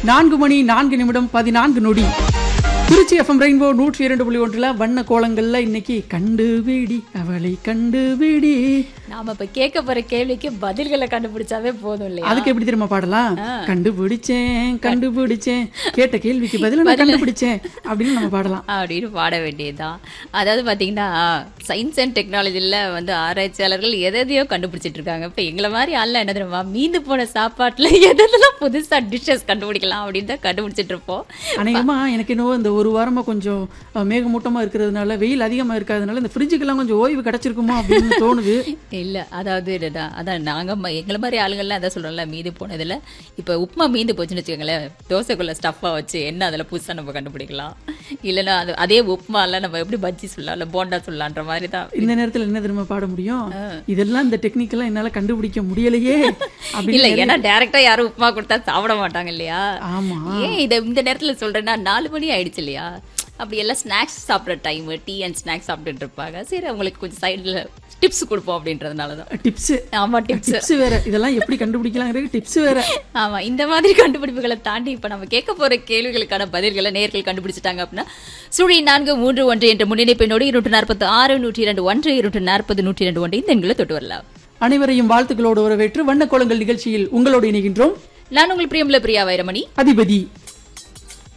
நான்கு மணி நான்கு நிமிடம் பதினான்கு நொடி திருச்சி எஃப்எம் ரெயின்போ நூற்றி இரண்டு புள்ளி ஒன்றில் வண்ண கோலங்கள்ல இன்னைக்கு கண்டுபிடி அவளை கண்டுபிடி நாம இப்ப கேட்க போற கேள்விக்கு பதில்களை கண்டுபிடிச்சாவே போதும் இல்லையா அதுக்கு எப்படி தெரியுமா பாடலாம் கண்டுபிடிச்சேன் கண்டுபிடிச்சேன் கேட்ட கேள்விக்கு பதில் நான் கண்டுபிடிச்சேன் அப்படின்னு நம்ம பாடலாம் அப்படின்னு பாட வேண்டியதுதான் அதாவது பாத்தீங்கன்னா சயின்ஸ் அண்ட் டெக்னாலஜில வந்து ஆராய்ச்சியாளர்கள் எதையோ கண்டுபிடிச்சிட்டு இருக்காங்க இப்ப எங்களை மாதிரி ஆள்ல என்ன தெரியுமா மீந்து போன சாப்பாட்டுல எதெல்லாம் புதுசா டிஷ்ஷஸ் கண்டுபிடிக்கலாம் அப்படின்னு தான் கண்டுபிடிச்சிட்டு இருப்போம் அநேகமா எனக்கு என்னவோ இந்த ஒரு வாரமா கொஞ்சம் அஹ், மேகமூட்டமா இருக்கிறதுனால வெயில் அதிகமா இருக்கிறதுனால இந்த ஃப்ரிட்ஜுக்கெல்லாம் கொஞ்சம் ஓய்வு கிடைச்சிருக்குமோ அப்படின்னு தோணுது இல்ல அதாவது இதுதான் அதான் நாங்க ம- எங்களை மாதிரி ஆளுங்கள்லாம் அதான் சொல்றோம்ல மீது போனதுல இப்ப உப்புமா மீந்து போச்சுன்னு வச்சுக்கோங்களேன் தோசைக்குள்ள ஸ்டஃப்பா வச்சு என்ன அதுல புதுசா நம்ம கண்டுபிடிக்கலாம் இல்லைன்னா அது அதே உப்புமால நம்ம எப்படி பஜ்ஜி சொல்லலாம் இல்ல போண்டா சொல்லலான்ற மாதிரி தான் இந்த நேரத்துல என்ன தெரியுமா பாட முடியும் இதெல்லாம் இந்த டெக்னிக் எல்லாம் என்னால கண்டுபிடிக்க முடியலையே அப்படின்னு இல்ல ஏன்னா டைரக்டா யாரும் உப்புமா கொடுத்தா சாப்பிட மாட்டாங்க இல்லையா ஆமா ஏன் இதை இந்த நேரத்துல சொல்றேன்னா நாலு மணி ஆயிடுச்சு இல்லையா அப்படி எல்லாம் ஸ்நாக்ஸ் சாப்பிட்ற டைம் டீ அண்ட் ஸ்நாக்ஸ் சாப்பிட்டுட்டு இருப்பாங்க சரி அவங்களுக்கு கொஞ்சம் சைடுல டிப்ஸ் கொடுப்போம் அப்படின்றதுனால தான் டிப்ஸ் ஆமா டிப்ஸ் டிப்ஸ் வேற இதெல்லாம் எப்படி கண்டுபிடிக்கலாங்கிறது டிப்ஸ் வேற ஆமா இந்த மாதிரி கண்டுபிடிப்புகளை தாண்டி இப்ப நம்ம கேட்க போற கேள்விகளுக்கான பதில்களை நேர்கள் கண்டுபிடிச்சிட்டாங்க அப்படின்னா சுழி நான்கு மூன்று ஒன்று என்ற முன்னிணைப்பினோடு இருநூற்று நாற்பத்தி ஆறு நூற்றி இரண்டு ஒன்று இருநூற்று நாற்பது நூற்றி இரண்டு ஒன்று இந்த எண்களை தொட்டு வரலாம் அனைவரையும் வாழ்த்துக்களோடு வரவேற்று வண்ண கோலங்கள் நிகழ்ச்சியில் உங்களோடு இணைகின்றோம் நான் உங்கள் பிரியமுல பிரியா வைரமணி அதிபதி